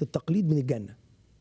التقليد من الجنه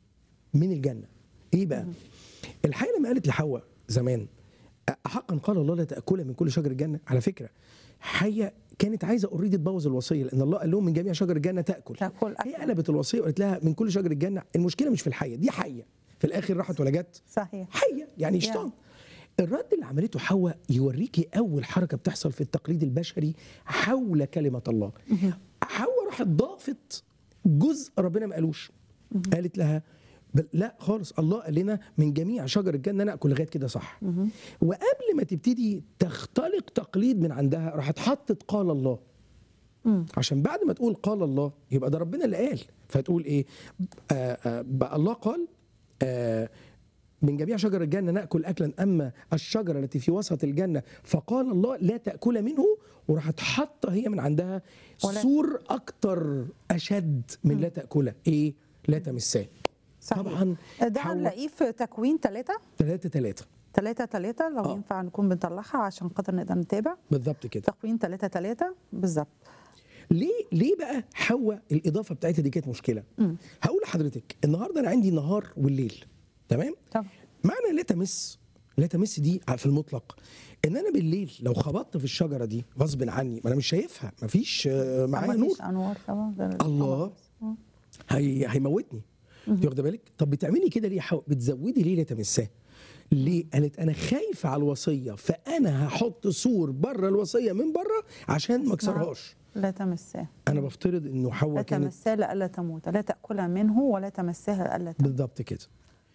من الجنه ايه بقى الحقيقه لما قالت لحواء زمان حقا قال الله لا تاكل من كل شجر الجنه على فكره حيه كانت عايزه اوريدي تبوظ الوصيه لان الله قال لهم من جميع شجر الجنه تاكل تاكل هي أكل. قلبت الوصيه وقالت لها من كل شجر الجنه المشكله مش في الحيه دي حيه في الاخر راحت ولا جت صحيح حيه يعني شيطان الرد اللي عملته حواء يوريكي اول حركه بتحصل في التقليد البشري حول كلمه الله حواء راحت ضافت جزء ربنا ما قالوش قالت لها بل لا خالص الله قال لنا من جميع شجر الجنه ناكل لغايه كده صح وقبل ما تبتدي تختلق تقليد من عندها راحت حطت قال الله مم. عشان بعد ما تقول قال الله يبقى ده ربنا اللي قال فتقول ايه آه آه بقى الله قال آه من جميع شجر الجنة نأكل أكلا أما الشجرة التي في وسط الجنة فقال الله لا تأكل منه وراحت حاطة هي من عندها ولا- سور أكتر أشد من لا تأكله إيه لا تمساه صحيح. طبعا ده حواء- هنلاقيه في تكوين ثلاثة ثلاثة ثلاثة ثلاثة ثلاثة لو آه. ينفع نكون بنطلعها عشان خاطر نقدر نتابع بالظبط كده تكوين ثلاثة ثلاثة بالظبط ليه ليه بقى حواء الاضافه بتاعتها دي كانت مشكله هقول لحضرتك النهارده انا عندي نهار والليل تمام طبعا معنى لا تمس لا تمس دي في المطلق ان انا بالليل لو خبطت في الشجره دي غصب عني ما انا مش شايفها مفيش آه، معايا نور مفيش انوار طبعا غير الله. القمر. آه. هي هيموتني انت واخده بالك طب بتعملي كده ليه يا حواء بتزودي ليه لا تمساه ليه قالت انا خايفه على الوصيه فانا هحط سور بره الوصيه من بره عشان ما اكسرهاش لا تمساه انا بفترض انه لا حواء كانت تمساه لألا تموت لا تأكلها منه ولا تمسها لألا تموت بالضبط كده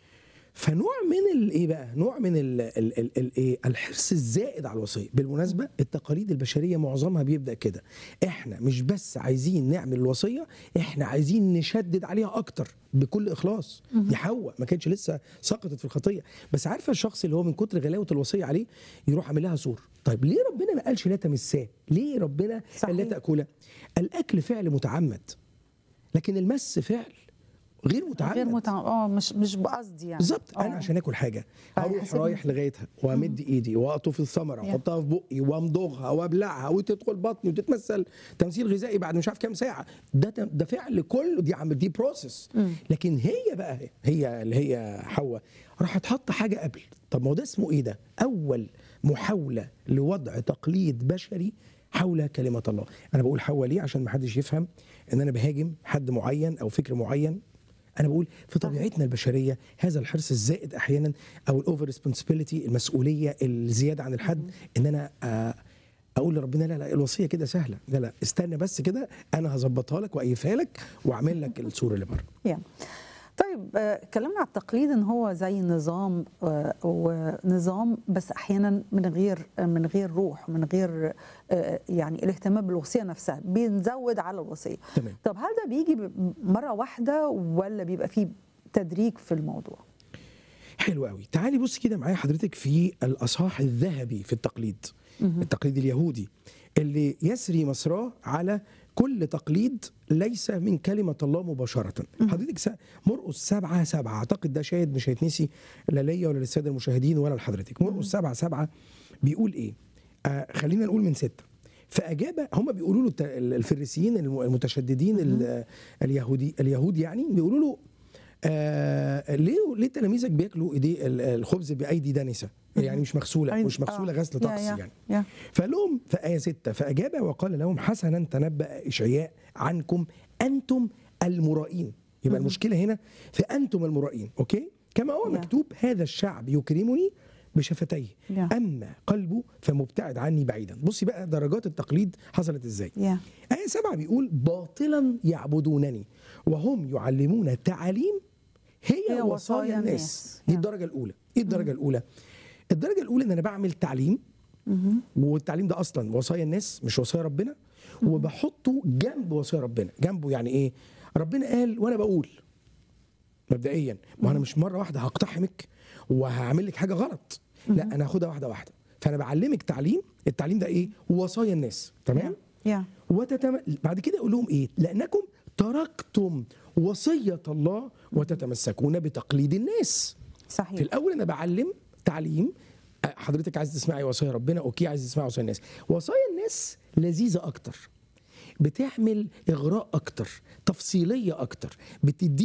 فنوع من الايه بقى نوع من ال ال ال ال إيه؟ الحرص الزائد على الوصيه بالمناسبه التقاليد البشريه معظمها بيبدا كده احنا مش بس عايزين نعمل الوصيه احنا عايزين نشدد عليها اكتر بكل اخلاص دي حواء ما كانتش لسه سقطت في الخطيه بس عارفه الشخص اللي هو من كتر غلاوه الوصيه عليه يروح عامل لها سور طيب ليه ربنا ما قالش لا تمساه ليه ربنا قال لا صحيح. تاكله الاكل فعل متعمد لكن المس فعل غير متعمد غير متع... اه مش مش بقصدي يعني بالظبط انا آه. عشان اكل حاجه هروح فهيحاسبني. رايح لغايتها وامد ايدي واقطف الثمره يا. واحطها في بقي وامضغها وابلعها وتدخل بطني وتتمثل تمثيل غذائي بعد مش عارف كام ساعه ده ده فعل كله دي عم دي بروسس لكن هي بقى هي اللي هي حواء راحت حاطه حاجه قبل طب ما هو ده اسمه ايه ده اول محاوله لوضع تقليد بشري حول كلمه الله انا بقول حواء ليه عشان ما حدش يفهم ان انا بهاجم حد معين او فكر معين انا بقول في طبيعتنا البشريه هذا الحرص الزائد احيانا او الاوفر ريسبونسبيلتي المسؤوليه الزياده عن الحد ان انا آه، اقول لربنا لا لا الوصيه كده سهله لا لا استنى بس كده انا هظبطها لك واقيفها لك واعمل لك السور اللي بره يعني. طيب آه، اتكلمنا على التقليد ان هو زي نظام آه، ونظام بس احيانا من غير من غير روح من غير آه، يعني الاهتمام بالوصيه نفسها بنزود على الوصيه تمام. طب هل ده بيجي ب- مره واحده ولا بيبقى فيه تدريج في الموضوع حلو قوي تعالي بص كده معايا حضرتك في الاصحاح الذهبي في التقليد التقليد اليهودي اللي يسري مسراه على كل تقليد ليس من كلمة الله مباشرة حضرتك س- مرقس سبعة سبعة أعتقد ده شاهد مش هيتنسي لا ليا ولا للسادة المشاهدين ولا لحضرتك مرقس سبعة سبعة بيقول إيه آه خلينا نقول من ستة فأجاب هم بيقولوا له الت- الفريسيين الم- المتشددين ال- اليهودي اليهود يعني بيقولوا له آه ليه ليه تلاميذك بياكلوا ايدي ال- الخبز بايدي دنسه يعني مش مغسوله أيوة. مش مغسوله آه. غسل يا- طقس يا- يعني يا. فقال لهم في آية 6 فأجاب وقال لهم حسنا تنبأ إشعياء عنكم أنتم المرائين يبقى المشكلة هنا في أنتم المرائين أوكي كما هو Yeah. مكتوب هذا الشعب يكرمني بشفتيه Yeah. أما قلبه فمبتعد عني بعيدا بصي بقى درجات التقليد حصلت إزاي يا. آية سبعة بيقول باطلا يعبدونني وهم يعلمون تعاليم هي, هي هي وصايا وصايا الناس الناس. دي Yeah. الدرجة الأولى إيه الدرجة الأولى؟ الدرجة الأولى إن أنا بعمل تعليم والتعليم ده اصلا وصايا الناس مش وصايا ربنا وبحطه جنب وصايا ربنا جنبه يعني ايه ربنا قال وانا بقول مبدئيا ما انا مش مره واحده هقتحمك وهعمل لك حاجه غلط لا انا هاخدها واحده واحده فانا بعلمك تعليم التعليم ده ايه وصايا الناس تمام يا. وتتم... بعد كده اقول لهم ايه لانكم تركتم وصيه الله وتتمسكون بتقليد الناس في صحيح الاول انا بعلم تعليم أه، حضرتك عايز تسمعي وصايا ربنا اوكي عايز تسمعي وصايا الناس وصايا الناس لذيذه اكتر بتعمل اغراء اكتر تفصيليه اكتر بتدي